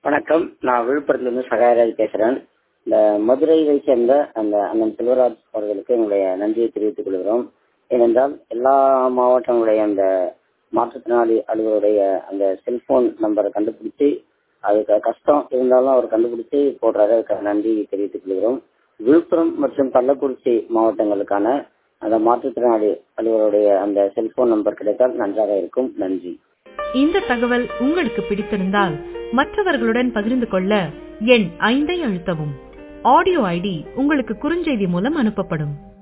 வணக்கம் நான் விழுப்புரத்துலேருந்து சகாயராஜ் பேசுகிறேன் இந்த மதுரையை சேர்ந்த அந்த அண்ணன் செல்வராஜ் அவர்களுக்கு எங்களுடைய நன்றியை தெரிவித்துக் கொள்கிறோம் ஏனென்றால் எல்லா மாவட்டங்களுடைய அந்த மாற்றுத்திறனாளி அலுவலருடைய அந்த செல்போன் நம்பரை கண்டுபிடிச்சு அதுக்கு கஷ்டம் இருந்தாலும் அவர் கண்டுபிடிச்சு போடுறாரு அதுக்கு நன்றி தெரிவித்துக் கொள்கிறோம் விழுப்புரம் மற்றும் கள்ளக்குறிச்சி மாவட்டங்களுக்கான அந்த மாற்றுத்திறனாளி அலுவலருடைய அந்த செல்போன் நம்பர் கிடைத்தால் நன்றாக இருக்கும் நன்றி இந்த தகவல் உங்களுக்கு பிடித்திருந்தால் மற்றவர்களுடன் பகிர்ந்து கொள்ள எண் ஐந்தை அழுத்தவும் ஆடியோ ஐடி உங்களுக்கு குறுஞ்செய்தி மூலம் அனுப்பப்படும்